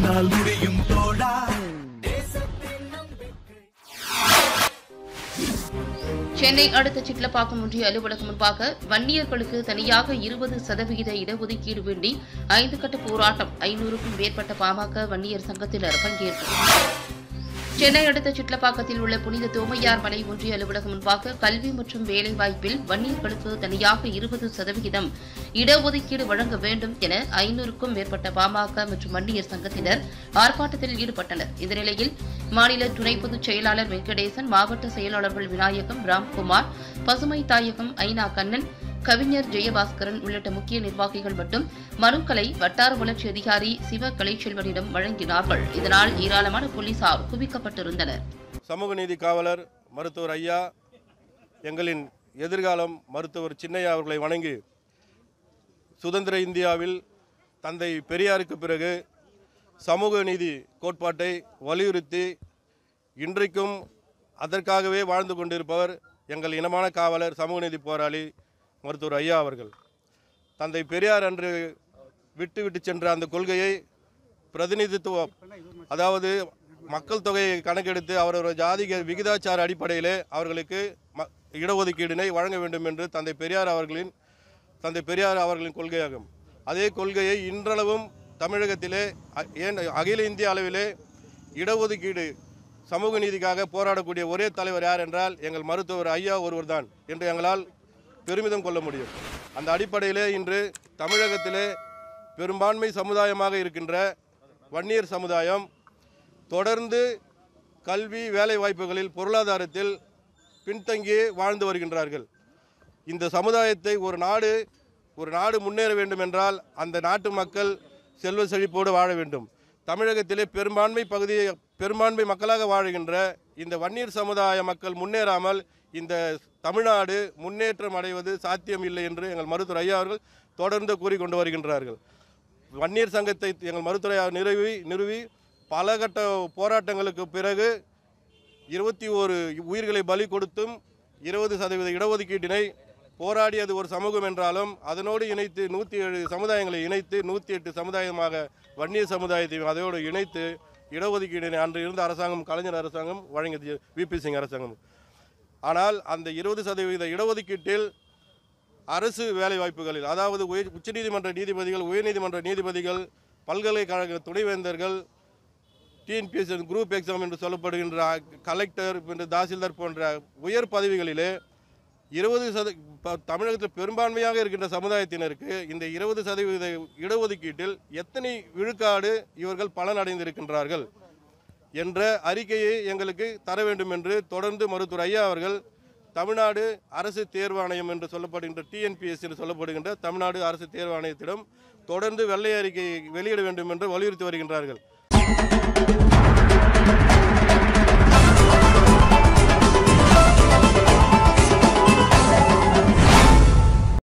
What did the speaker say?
உன்னால் முடியும் தோழா சென்னை அடுத்த சிட்லப்பாக்கம் ஒன்றிய அலுவலகம் முன்பாக வன்னியர்களுக்கு தனியாக இருபது சதவிகித இடஒதுக்கீடு வேண்டி ஐந்து கட்ட போராட்டம் ஐநூறுக்கும் மேற்பட்ட பாமக வன்னியர் சங்கத்தினர் பங்கேற்பு சென்னை அடுத்த சிட்லப்பாக்கத்தில் உள்ள புனித தோமையார் மலை ஒன்றிய அலுவலகம் முன்பாக கல்வி மற்றும் வேலைவாய்ப்பில் வன்னியர்களுக்கு தனியாக இருபது சதவிகிதம் இடஒதுக்கீடு வழங்க வேண்டும் என ஐநூறுக்கும் மேற்பட்ட பாமக மற்றும் வன்னியர் சங்கத்தினர் ஆர்ப்பாட்டத்தில் ஈடுபட்டனர் இந்த நிலையில் மாநில துணை பொதுச் செயலாளர் வெங்கடேசன் மாவட்ட செயலாளர்கள் விநாயகம் ராம்குமார் பசுமை தாயகம் ஐநா கண்ணன் கவிஞர் ஜெயபாஸ்கரன் உள்ளிட்ட முக்கிய நிர்வாகிகள் மற்றும் மனுக்களை வட்டார வளர்ச்சி அதிகாரி சிவ கலைச்செல்வனிடம் வழங்கினார்கள் இதனால் ஏராளமான போலீசார் குவிக்கப்பட்டிருந்தனர் சமூக நீதி காவலர் மருத்துவர் ஐயா எங்களின் எதிர்காலம் மருத்துவர் சின்னையா அவர்களை வணங்கி சுதந்திர இந்தியாவில் தந்தை பெரியாருக்கு பிறகு சமூக நீதி கோட்பாட்டை வலியுறுத்தி இன்றைக்கும் அதற்காகவே வாழ்ந்து கொண்டிருப்பவர் எங்கள் இனமான காவலர் சமூக நீதி போராளி மருத்துவர் ஐயா அவர்கள் தந்தை பெரியார் அன்று விட்டு விட்டு சென்ற அந்த கொள்கையை பிரதிநிதித்துவம் அதாவது மக்கள் தொகையை கணக்கெடுத்து அவரவர் ஜாதிக விகிதாச்சார அடிப்படையிலே அவர்களுக்கு ம இடஒதுக்கீடினை வழங்க வேண்டும் என்று தந்தை பெரியார் அவர்களின் தந்தை பெரியார் அவர்களின் கொள்கையாகும் அதே கொள்கையை இன்றளவும் தமிழகத்திலே அ- ஏன் அகில இந்திய அளவிலே இடஒதுக்கீடு சமூக நீதிக்காக போராடக்கூடிய ஒரே தலைவர் யார் என்றால் எங்கள் மருத்துவர் ஐயா ஒருவர்தான் என்று எங்களால் பெருமிதம் கொள்ள முடியும் அந்த அடிப்படையிலே இன்று தமிழகத்திலே பெரும்பான்மை சமுதாயமாக இருக்கின்ற வன்னியர் சமுதாயம் தொடர்ந்து கல்வி வேலை வாய்ப்புகளில் பொருளாதாரத்தில் பின்தங்கி வாழ்ந்து வருகின்றார்கள் இந்த சமுதாயத்தை ஒரு நாடு ஒரு நாடு முன்னேற வேண்டும் என்றால் அந்த நாட்டு மக்கள் செல்வ செழிப்போடு வாழ வேண்டும் தமிழகத்திலே பெரும்பான்மை பகுதியை பெரும்பான்மை மக்களாக வாழுகின்ற இந்த வன்னியர் சமுதாய மக்கள் முன்னேறாமல் இந்த தமிழ்நாடு முன்னேற்றம் அடைவது சாத்தியம் இல்லை என்று எங்கள் மருத்துவர் ஐயா அவர்கள் தொடர்ந்து கூறிக்கொண்டு வருகின்றார்கள் வன்னியர் சங்கத்தை எங்கள் மருத்துவரை நிறுவி நிறுவி பல கட்ட போராட்டங்களுக்கு பிறகு இருபத்தி ஓரு உயிர்களை பலி கொடுத்தும் இருபது சதவீத இடஒதுக்கீட்டினை போராடியது ஒரு சமூகம் என்றாலும் அதனோடு இணைத்து நூற்றி ஏழு சமுதாயங்களை இணைத்து நூற்றி எட்டு சமுதாயமாக வன்னியர் சமுதாயத்தையும் அதோடு இணைத்து இடஒதுக்கீடினை அன்று இருந்த அரசாங்கம் கலைஞர் அரசாங்கம் வழங்கியது விபி சிங் அரசாங்கம் ஆனால் அந்த இருபது சதவீத இடஒதுக்கீட்டில் அரசு வேலைவாய்ப்புகளில் அதாவது உயர் உச்சநீதிமன்ற நீதிபதிகள் உயர்நீதிமன்ற நீதிபதிகள் பல்கலைக்கழக துணைவேந்தர்கள் டிஎன்பிஎஸ் குரூப் எக்ஸாம் என்று சொல்லப்படுகின்ற கலெக்டர் என்று தாசில்தார் போன்ற உயர் பதவிகளிலே இருபது சத ப- தமிழகத்தில் பெரும்பான்மையாக இருக்கின்ற சமுதாயத்தினருக்கு இந்த இருபது சதவீத இடஒதுக்கீட்டில் எத்தனை விழுக்காடு இவர்கள் பலனடைந்திருக்கின்றார்கள் என்ற அறிக்கையை எங்களுக்கு தர வேண்டும் என்று தொடர்ந்து மருத்துவர் ஐயா அவர்கள் தமிழ்நாடு அரசு தேர்வாணையம் என்று சொல்லப்படுகின்ற டிஎன்பிஎஸ் என்று சொல்லப்படுகின்ற தமிழ்நாடு அரசு தேர்வாணையத்திடம் தொடர்ந்து வெள்ளை அறிக்கையை வெளியிட வேண்டும் என்று வலியுறுத்தி வருகின்றார்கள்